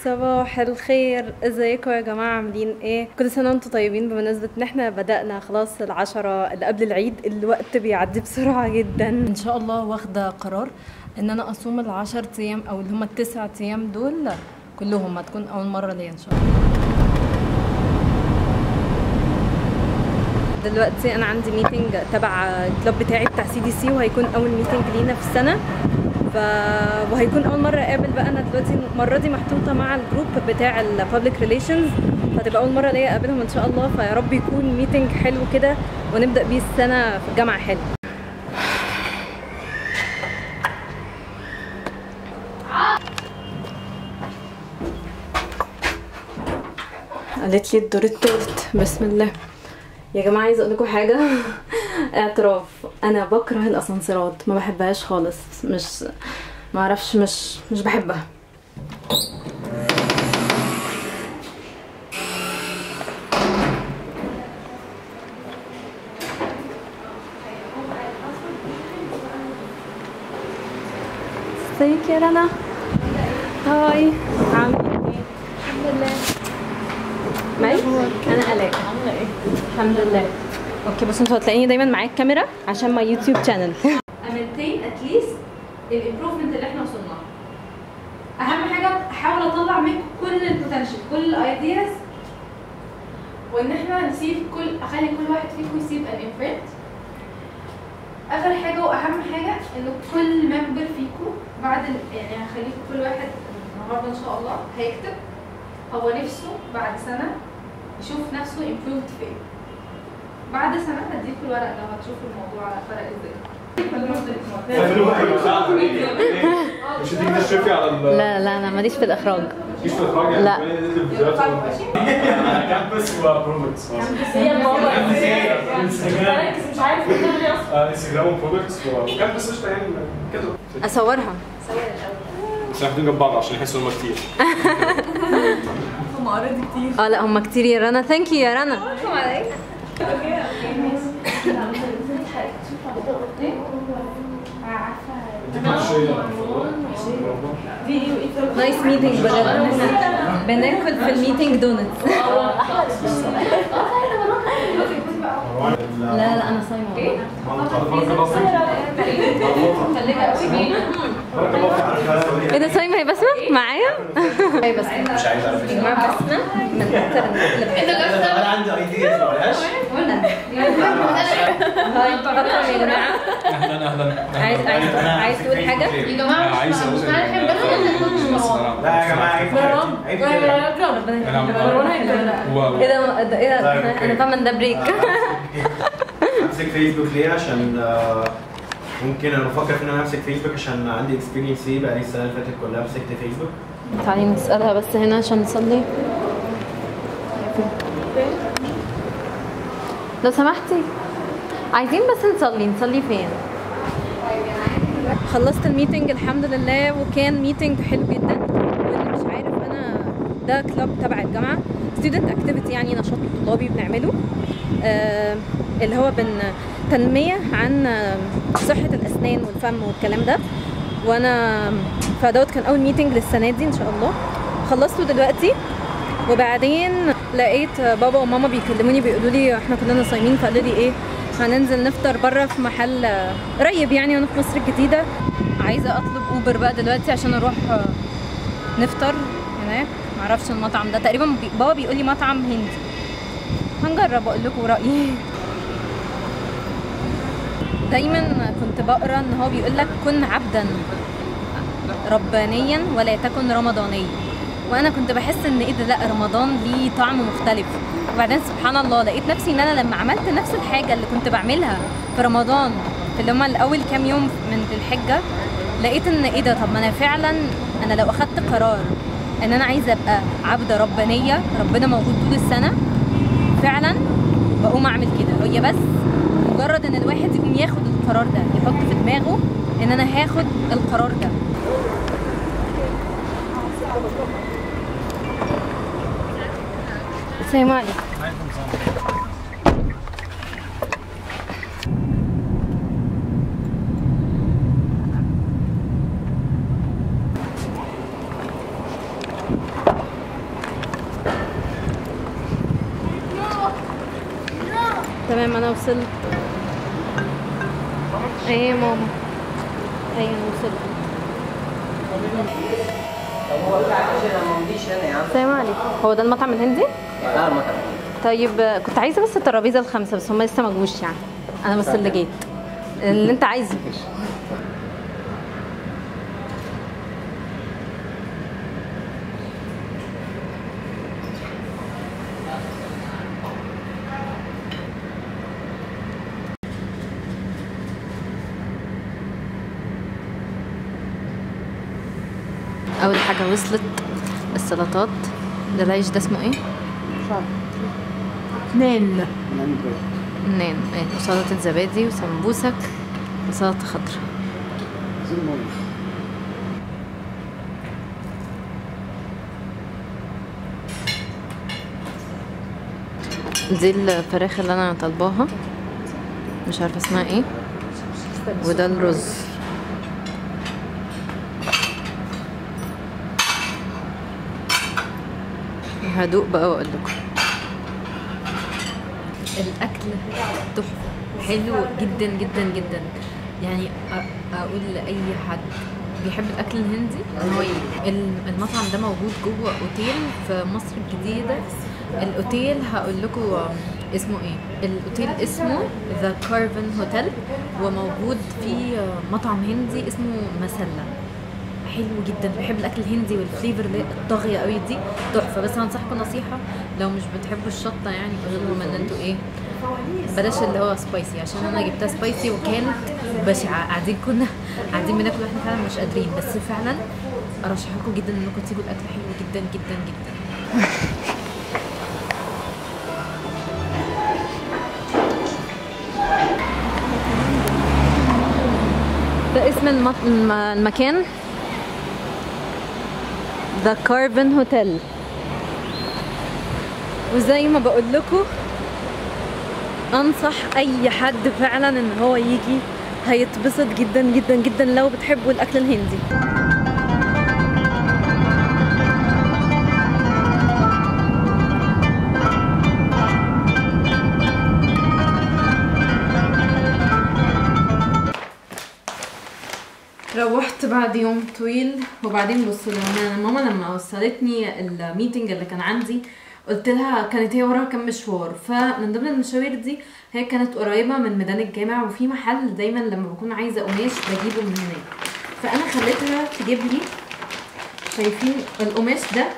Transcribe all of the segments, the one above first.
صباح الخير ازيكم يا جماعه عاملين ايه كل سنه وانتم طيبين بمناسبه ان احنا بدانا خلاص العشرة اللي قبل العيد الوقت بيعدي بسرعه جدا ان شاء الله واخده قرار ان انا اصوم العشر ايام او اللي هم التسع ايام دول كلهم هتكون اول مره ليا ان شاء الله دلوقتي انا عندي ميتنج تبع الكلاب بتاعي بتاع سي دي سي وهيكون اول ميتنج لينا في السنه ف... وهيكون اول مره اقابل بقى انا دلوقتي المره دي محطوطه مع الجروب بتاع البابليك ريليشنز فهتبقى اول مره ليا اقابلهم ان شاء الله فيا رب يكون ميتنج حلو كده ونبدا بيه السنه في الجامعه حلو قالت لي الدور التالت بسم الله يا جماعه عايزه اقول لكم حاجه اعتراف انا بكره الاسانسيرات ما بحبهاش خالص مش ما اعرفش مش مش بحبها ازيك يا رنا هاي عامله ايه الحمد لله معي انا الاء عامله ايه الحمد لله اوكي بصوا انتوا هتلاقيني دايما معايا الكاميرا عشان ما يوتيوب شانل امنتين اتليست الامبروفمنت اللي احنا وصلنا له. اهم حاجه احاول اطلع منكم كل البوتنشال كل الايدياز وان احنا نسيب كل اخلي كل واحد فيكم يسيب ان امبرنت اخر حاجه واهم حاجه ان كل ممبر فيكم بعد ال- يعني هخليكم كل واحد النهارده ان شاء الله هيكتب هو نفسه بعد سنه يشوف نفسه improved في ايه بعد سنه هديكوا الورق ده وهتشوفوا الموضوع فرق ازاي مش هتيجي تشرفي على ال لا لا انا ماليش في الاخراج مفيش في الاخراج يعني لا. بين نزل فيديوهات كامبس وبرودكتس هي الموضوع انستجرام بس مش عارف تعمل ايه اصلا انستجرام وبرودكتس وكامبس قشطه يعني كده اصورها بس احنا جنب بعض عشان يحسوا ان هم كتير هم اوريدي كتير اه لا هم كتير يا رنا ثانك يو يا رنا نايس ميتنج بجد احنا بناكل في الميتنج دونتس لا لا انا صايمه ايه ده صايمه هي بسمه معايا هي بسمه مش عايز اعرف يا جماعه بسمه من اكتر الناس اللي بتحب انا عندي ايديا ما اقولهاش هاي بكره يا جماعه اهلا اهلا عايز عايز عايز تقول حاجه يا جماعه عايز مش هنحب بس ان تكون مش لا يا جماعه عيب عيب ايه ده ده- ايه ده طيب، انا أوكي. انا فاهمه ان ده بريك امسك فيسبوك ليه عشان آه، ممكن انا بفكر في ان انا امسك فيسبوك عشان عندي اكسبيرينس فيه بقالي السنه اللي فاتت كلها مسكت فيسبوك تعالي نسالها بس هنا عشان نصلي لو سمحتي عايزين بس نصلي نصلي فين خلصت الميتنج الحمد لله وكان ميتنج حلو جدا واللي مش عارف انا ده كلاب تبع الجامعه ستودنت اكتيفيتي يعني نشاط طلابي بنعمله آه اللي هو بن تنميه عن آه، صحه الاسنان والفم والكلام ده وانا فدوت كان اول ميتنج للسنه دي ان شاء الله خلصته دلوقتي وبعدين لقيت بابا وماما بيكلموني بيقولوا لي احنا كلنا صايمين فقالوا لي ايه هننزل نفطر بره في محل آه، قريب يعني وانا في مصر الجديده عايزه اطلب اوبر بقى دلوقتي عشان اروح آه، نفطر هناك معرفش المطعم ده تقريبا بي- بابا بيقول لي مطعم هندي هنجرب اقول لكم رايي دايما كنت بقرا ان هو بيقول لك كن عبدا ربانيا ولا تكن رمضانيا وانا كنت بحس ان ايه ده لا رمضان ليه طعم مختلف وبعدين سبحان الله لقيت نفسي ان انا لما عملت نفس الحاجه اللي كنت بعملها في رمضان في اللي هم الاول كام يوم من الحجه لقيت ان ايه ده طب ما انا فعلا انا لو اخدت قرار ان انا عايزه ابقى عبده ربانيه ربنا موجود طول السنه فعلا بقوم اعمل كده هي بس مجرد ان الواحد يقوم ياخد القرار ده يحط في دماغه ان انا هاخد القرار ده السلام عليكم تمام انا وصلت ايه يا ماما ايه انا وصلت طب هو بتاع عشان ما مضيش هنا يا عم السلام عليكم هو ده المطعم الهندي لا المكان طيب آه، كنت عايزه بس الترابيزه الخمسه بس هم لسه ما جوش يعني انا بس اللي جيت اللي انت عايزه اول حاجه وصلت السلطات ده العيش ده اسمه ايه اثنين نان ايه وسلطة زبادي وسمبوسك وسلطة خضراء دي الفراخ اللي انا طالباها مش عارفه اسمها ايه وده الرز هدوق بقى واقول لكم الاكل تحفه حلو جدا جدا جدا يعني أ- اقول لاي حد بيحب الاكل الهندي ان هو يجي الم- المطعم ده موجود جوه اوتيل في مصر الجديده الاوتيل هقول لكم اسمه ايه الاوتيل اسمه ذا كارفن هوتيل وموجود فيه مطعم هندي اسمه مسله حلو جدا بحب الاكل الهندي والفليفر اللي هي الطاغيه قوي دي تحفه بس هنصحكم نصيحه لو مش بتحبوا الشطه يعني اقول لهم ان انتوا ايه بلاش اللي هو سبايسي عشان انا جبتها سبايسي وكانت بشعه قاعدين كنا قاعدين بناكل واحنا فعلا مش قادرين بس فعلا ارشح لكم جدا انكم تيجوا الاكل حلو جدا جدا جدا ده اسم المط... الم- المكان ذا كارفن هوتيل وزي ما بقول لكم انصح اي حد فعلا ان هو يجي هيتبسط جدا جدا جدا لو بتحبوا الاكل الهندي روحت بعد يوم طويل وبعدين بصوا لما انا ماما لما وصلتني الميتنج اللي كان عندي قلت لها كانت هي وراها كام مشوار فمن ضمن المشاوير دي هي كانت قريبه من ميدان الجامع وفي محل دايما لما بكون عايزه قماش بجيبه من هناك فانا خليتها تجيب لي شايفين القماش ده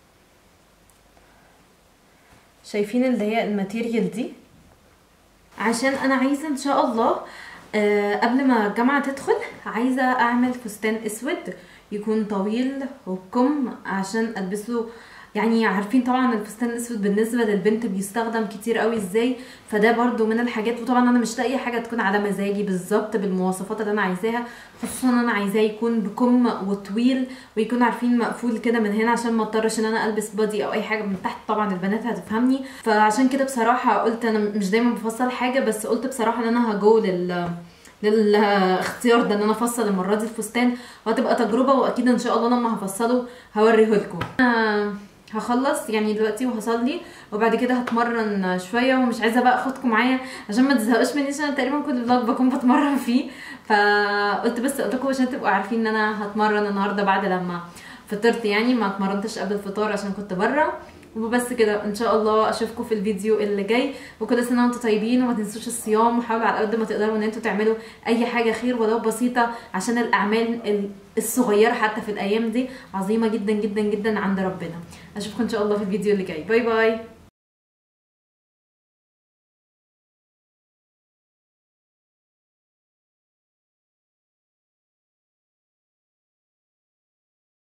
شايفين اللي هي الماتيريال دي عشان انا عايزه ان شاء الله آه، قبل ما الجامعه تدخل عايزه اعمل فستان اسود يكون طويل وبكم عشان البسه يعني عارفين طبعا الفستان الاسود بالنسبه للبنت بيستخدم كتير قوي ازاي فده برضو من الحاجات وطبعا انا مش لاقيه حاجه تكون على مزاجي بالظبط بالمواصفات اللي انا عايزاها خصوصا انا عايزاه يكون بكم وطويل ويكون عارفين مقفول كده من هنا عشان ما اضطرش ان انا البس بادي او اي حاجه من تحت طبعا البنات هتفهمني فعشان كده بصراحه قلت انا مش دايما بفصل حاجه بس قلت بصراحه ان انا هجو لل للاختيار ده ان انا افصل المره دي الفستان وهتبقى تجربه واكيد ان شاء الله لما هفصله هوريه لكم أنا هخلص يعني دلوقتي وهصلي وبعد كده هتمرن شويه ومش عايزه بقى اخدكم معايا عشان ما تزهقوش مني عشان أنا تقريبا كل فلوج بكون بتمرن فيه فقلت بس اقول لكم عشان تبقوا عارفين ان انا هتمرن النهارده بعد لما فطرت يعني ما اتمرنتش قبل الفطار عشان كنت بره وبس كده ان شاء الله اشوفكم في الفيديو اللي جاي وكل سنه وانتم طيبين وما تنسوش الصيام وحاولوا على قد ما تقدروا ان انتوا تعملوا اي حاجه خير ولو بسيطه عشان الاعمال ال- الصغيره حتى في الايام دي عظيمه جدا جدا جدا عند ربنا اشوفكم ان شاء الله في الفيديو اللي جاي باي باي